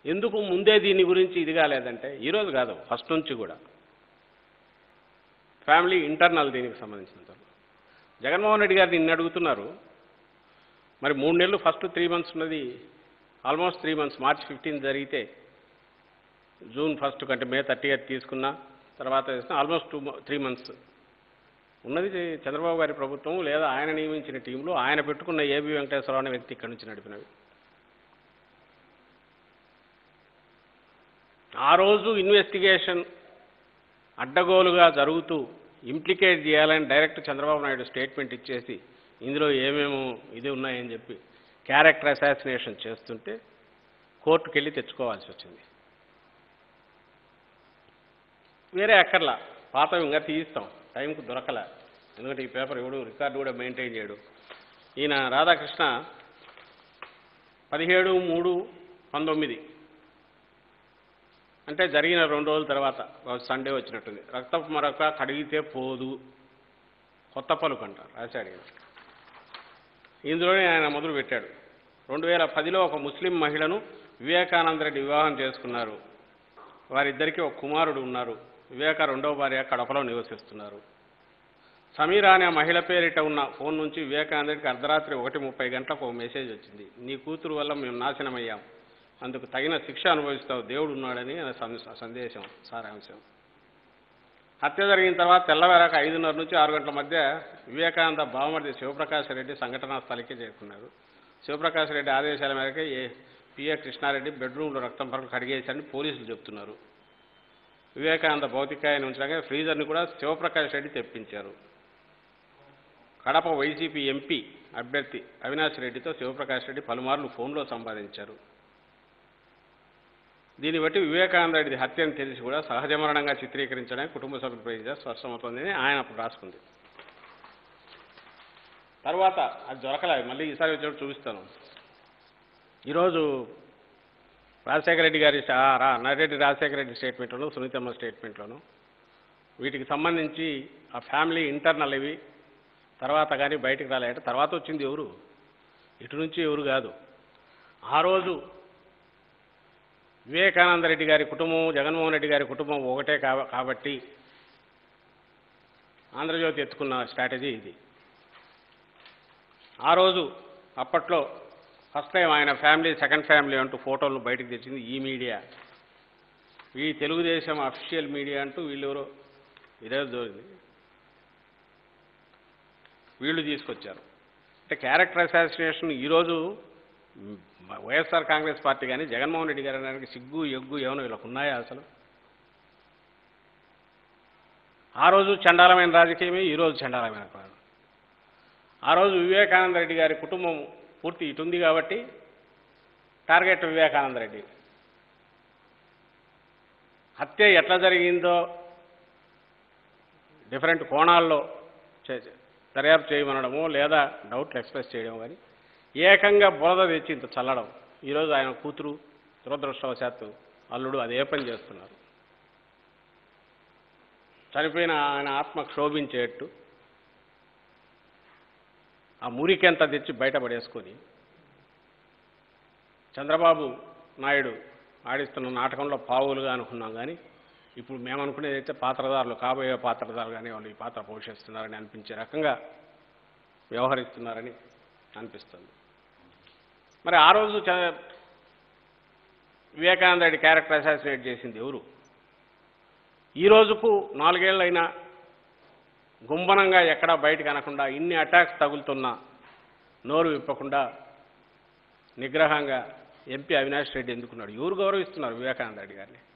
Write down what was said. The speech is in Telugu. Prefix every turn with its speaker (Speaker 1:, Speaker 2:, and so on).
Speaker 1: ఎందుకు ముందే దీని గురించి ఇది కాలేదంటే ఈరోజు కాదు ఫస్ట్ నుంచి కూడా ఫ్యామిలీ ఇంటర్నల్ దీనికి సంబంధించినంత జగన్మోహన్ రెడ్డి గారు నిన్ను అడుగుతున్నారు మరి మూడు నెలలు ఫస్ట్ త్రీ మంత్స్ ఉన్నది almost three months March fifteen జరిగితే జూన్ ఫస్ట్ కంటే మే థర్టీ ఎయిత్ తీసుకున్నా తర్వాత ఆల్మోస్ట్ టూ త్రీ మంత్స్ ఉన్నది చంద్రబాబు గారి ప్రభుత్వం లేదా ఆయన నియమించిన టీంలో ఆయన పెట్టుకున్న ఏబి వెంకటేశ్వరరావు అనే వ్యక్తి ఇక్కడి నుంచి నడిపినవి ఆ రోజు ఇన్వెస్టిగేషన్ అడ్డగోలుగా జరుగుతూ ఇంప్లికేట్ చేయాలని డైరెక్ట్ చంద్రబాబు నాయుడు స్టేట్మెంట్ ఇచ్చేసి ఇందులో ఏమేమో ఇది ఉన్నాయని చెప్పి క్యారెక్టర్ అసాసినేషన్ చేస్తుంటే కోర్టుకు వెళ్ళి తెచ్చుకోవాల్సి వచ్చింది వేరే అక్కర్లా పాత ఇంకా తీయిస్తాం టైంకు దొరకలే ఎందుకంటే ఈ పేపర్ ఎవడు రికార్డు కూడా మెయింటైన్ చేయడు ఈయన రాధాకృష్ణ పదిహేడు మూడు పంతొమ్మిది అంటే జరిగిన రెండు రోజుల తర్వాత సండే వచ్చినట్టుంది రక్తపు మరొక కడిగితే పోదు కొత్త పలుకు అంటారు రాశాడు ఈయన ఇందులోనే ఆయన మొదలు పెట్టాడు రెండు వేల పదిలో ఒక ముస్లిం మహిళను వివేకానంద రెడ్డి వివాహం చేసుకున్నారు వారిద్దరికీ ఒక కుమారుడు ఉన్నారు వివేక రెండవ భార్య కడపలో నివసిస్తున్నారు సమీరా అనే మహిళ పేరిట ఉన్న ఫోన్ నుంచి వివేకానంద రెడ్డికి అర్ధరాత్రి ఒకటి ముప్పై గంటలకు ఒక మెసేజ్ వచ్చింది నీ కూతురు వల్ల మేము నాశనమయ్యాం అందుకు తగిన శిక్ష అనుభవిస్తావు దేవుడు ఉన్నాడని ఆయన సం- సందేశం సారాంశం హత్య జరిగిన తర్వాత తెల్లవారాక ఐదున్నర నుంచి ఆరు గంటల మధ్య వివేకానంద బావమర్ది శివప్రకాశ్ రెడ్డి సంఘటనా స్థలికి చేరుకున్నారు శివప్రకాశ్ రెడ్డి ఆదేశాల మేరకు ఏ పిఏ కృష్ణారెడ్డి బెడ్రూమ్లో రక్తం పరకు కడిగేశారని పోలీసులు చెప్తున్నారు వివేకానంద భౌతికాయాన్ని ఉంచడానికి ఫ్రీజర్ని కూడా శివప్రకాష్ రెడ్డి తెప్పించారు కడప వైసీపీ ఎంపీ అభ్యర్థి అవినాష్ రెడ్డితో శివప్రకాష్ రెడ్డి పలుమార్లు ఫోన్లో సంపాదించారు దీన్ని బట్టి వివేకానంద రెడ్డి హత్యను తెలిసి కూడా సహజ మరణంగా చిత్రీకరించడానికి కుటుంబ సభ్యులు ప్రయత్నించారు స్పష్టమవుతోందని ఆయన అప్పుడు రాసుకుంది తర్వాత అది దొరకలేదు మళ్ళీ ఈసారి వచ్చినప్పుడు చూపిస్తాను ఈరోజు రాజశేఖర రెడ్డి గారి స్టా- రా నరెడ్డి రాజశేఖర రెడ్డి స్టేట్మెంట్లోను సునీతమ్మ స్టేట్మెంట్లోను వీటికి సంబంధించి ఆ ఫ్యామిలీ ఇంటర్నల్ ఇవి తర్వాత కానీ బయటికి రాలేట తర్వాత వచ్చింది ఎవరు ఇటు నుంచి ఎవరు కాదు ఆ రోజు వివేకానంద రెడ్డి గారి కుటుంబం జగన్మోహన్ రెడ్డి గారి కుటుంబం ఒకటే కాబ- కాబట్టి ఆంధ్రజ్యోతి ఎత్తుకున్న స్ట్రాటజీ ఇది ఆ రోజు అప్పట్లో ఫస్ట్ టైం ఆయన ఫ్యామిలీ సెకండ్ ఫ్యామిలీ అంటూ ఫోటోలను బయటకు తెచ్చింది ఈ మీడియా ఈ తెలుగుదేశం అఫీషియల్ మీడియా అంటూ వీళ్ళెవరో ఇదే దోరింది వీళ్ళు తీసుకొచ్చారు అంటే క్యారెక్టర్ అసాసినేషన్ ఈరోజు మ్, వైఎస్ఆర్ కాంగ్రెస్ పార్టీ కానీ జగన్మోహన్ రెడ్డి గారి అనడానికి సిగ్గు ఎగ్గు ఏమైనా వీళ్ళకు ఉన్నాయా అసలు ఆ రోజు చండాలమైన రాజకీయమే ఈరోజు చండాలమైన కాదు ఆ రోజు వివేకానంద రెడ్డి గారి కుటుంబం పూర్తి ఇటుంది కాబట్టి టార్గెట్ వివేకానంద రెడ్డి హత్య ఎట్లా జరిగిందో డిఫరెంట్ కోణాల్లో చే- దర్యాప్తు చేయమనడము లేదా డౌట్లు ఎక్స్ప్రెస్ చేయడం కానీ ఏకంగా బురద తెచ్చి ఇంత చల్లడం ఈరోజు ఆయన కూతురు దురదృష్టవశాత్తు అల్లుడు అదే పని చేస్తున్నారు చనిపోయిన ఆయన ఆత్మ క్షోభించేట్టు ఆ మురికెంత తెచ్చి బయటపడేసుకొని చంద్రబాబు నాయుడు ఆడిస్తున్న నాటకంలో పావులుగా అనుకున్నాం కానీ ఇప్పుడు మేము అనుకునేది అయితే పాత్రదారులు కాబోయే పాత్రదారులుగానే వాళ్ళు ఈ పాత్ర పోషిస్తున్నారని అనిపించే రకంగా వ్యవహరిస్తున్నారని అనిపిస్తుంది మరి ఆ రోజు చ- వివేకానంద రెడ్డి క్యారెక్టర్ అసాసినేట్ చేసింది ఎవరు ఈ రోజుకు నాలుగేళ్లైనా గుంబనంగా ఎక్కడా బయటకు అనకుండా ఇన్ని అటాక్స్ తగులుతున్నా నోరు విప్పకుండా నిగ్రహంగా ఎంపీ అవినాష్ రెడ్డి ఎందుకున్నాడు ఎవరు గౌరవిస్తున్నారు వివేకానంద రెడ్డి గారిని